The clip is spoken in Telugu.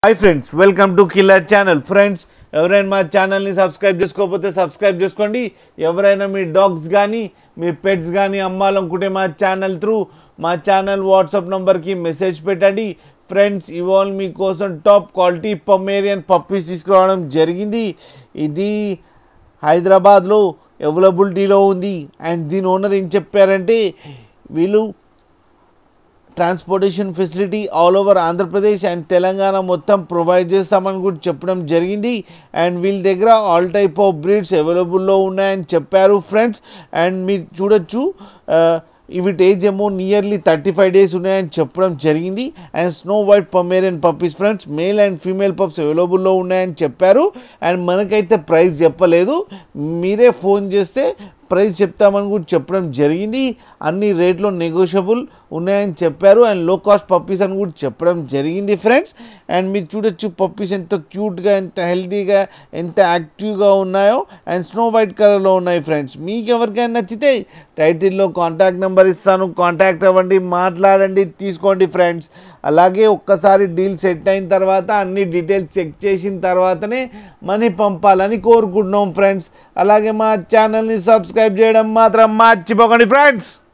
hi friends welcome to Killer channel friends ఎవరైనా మా ఛానల్ని సబ్స్క్రైబ్ చేసుకోకపోతే సబ్స్క్రైబ్ చేసుకోండి ఎవరైనా మీ డాగ్స్ కానీ మీ పెట్స్ కానీ అమ్మాలనుకుంటే మా ఛానల్ త్రూ మా ఛానల్ వాట్సాప్ నంబర్కి మెసేజ్ పెట్టండి ఫ్రెండ్స్ ఇవాళ మీకోసం టాప్ క్వాలిటీ పమేరియన్ పప్పీస్ తీసుకురావడం జరిగింది ఇది హైదరాబాద్లో అవైలబిలిటీలో ఉంది అండ్ దీని ఓనర్ ఏం చెప్పారంటే వీళ్ళు transportation facility all over Andhra Pradesh and Telangana మొత్తం ప్రొవైడ్ చేస్తామని కూడా చెప్పడం జరిగింది అండ్ వీళ్ళ దగ్గర ఆల్ టైప్ ఆఫ్ బ్రీడ్స్ అవైలబుల్లో ఉన్నాయని చెప్పారు ఫ్రెండ్స్ అండ్ మీరు చూడొచ్చు ఆ, ఇవి ఏజ్ ఏమో నియర్లీ థర్టీ ఫైవ్ డేస్ ఉన్నాయని చెప్పడం జరిగింది and snow white Pomeranian puppies friends male and female pups అవైలబుల్లో ఉన్నాయని చెప్పారు అండ్ మనకైతే ప్రైస్ చెప్పలేదు మీరే ఫోన్ చేస్తే ప్రైస్ చెప్తామని కూడా చెప్పడం జరిగింది అన్ని రేట్లో నెగోషియబుల్ ఉన్నాయని చెప్పారు అండ్ లో కాస్ట్ పప్పీస్ అని కూడా చెప్పడం జరిగింది ఫ్రెండ్స్ అండ్ మీరు చూడొచ్చు పప్పీస్ ఎంత క్యూట్గా ఎంత హెల్తీగా ఎంత యాక్టివ్గా ఉన్నాయో అండ్ స్నో వైట్ కలర్లో ఉన్నాయి ఫ్రెండ్స్ మీకు ఎవరికైనా నచ్చితే టైటిల్లో కాంటాక్ట్ నెంబర్ ఇస్తాను కాంటాక్ట్ అవ్వండి మాట్లాడండి తీసుకోండి ఫ్రెండ్స్ అలాగే ఒక్కసారి డీల్ సెట్ అయిన తర్వాత అన్ని డీటెయిల్స్ చెక్ చేసిన తర్వాతనే మనీ పంపాలని కోరుకుంటున్నాం ఫ్రెండ్స్ అలాగే మా ఛానల్ని సబ్స్క్రైబ్ చేయడం మాత్రం మర్చిపోకండి ఫ్రెండ్స్